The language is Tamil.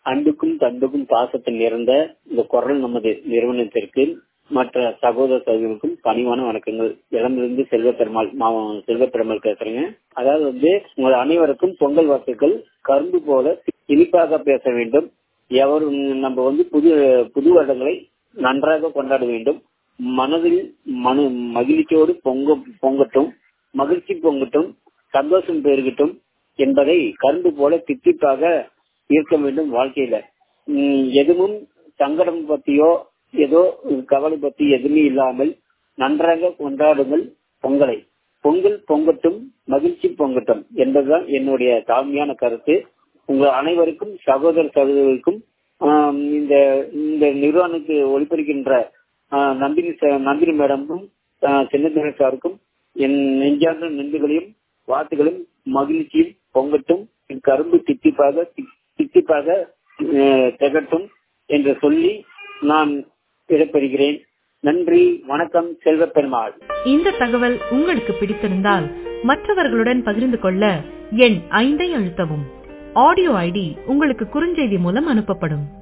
அன்புக்கும் தன்புக்கும் பாசத்தில் நிறைந்த இந்த குரல் நமது நிறுவனத்திற்கு மற்ற சகோதர சகோதரருக்கும் பணிவான வணக்கங்கள் இடமிருந்து செல்வ பெருமாள் செல்வ பெருமாள் பேசுறேங்க அதாவது வந்து உங்கள் அனைவருக்கும் பொங்கல் வாழ்த்துக்கள் கரும்பு போல இனிப்பாக பேச வேண்டும் எவரும் நம்ம வந்து புது புது வருடங்களை நன்றாக கொண்டாட வேண்டும் மனதில் மனு மகிழ்ச்சியோடு பொங்க பொங்கட்டும் மகிழ்ச்சி பொங்கட்டும் சந்தோஷம் பெருகட்டும் என்பதை கரும்பு போல தித்திப்பாக இருக்க வேண்டும் வாழ்க்கையில எதுவும் சங்கடம் பத்தியோ ஏதோ கவலை பத்தி எதுவுமே இல்லாமல் நன்றாக கொண்டாடுங்கள் பொங்கலை பொங்கல் பொங்கட்டும் மகிழ்ச்சி பொங்கட்டும் என்பதுதான் என்னுடைய தாழ்மையான கருத்து உங்கள் அனைவருக்கும் சகோதர சகோதரருக்கும் இந்த இந்த நிறுவனத்துக்கு ஒளிபரிக்கின்ற நந்தினி நந்தினி மேடமும் சின்னத்தின சாருக்கும் என் நெஞ்சார்ந்த நன்றிகளையும் வாழ்த்துகளும் மகிழ்ச்சியும் பொங்கட்டும் கரும்பு தித்திப்பாக தித்திப்பாக திகட்டும் என்று சொல்லி நான் இடம்பெறுகிறேன் நன்றி வணக்கம் செல்வ பெருமாள் இந்த தகவல் உங்களுக்கு பிடித்திருந்தால் மற்றவர்களுடன் பகிர்ந்து கொள்ள எண் ஐந்தை அழுத்தவும் ஆடியோ ஐடி உங்களுக்கு குறுஞ்செய்தி மூலம் அனுப்பப்படும்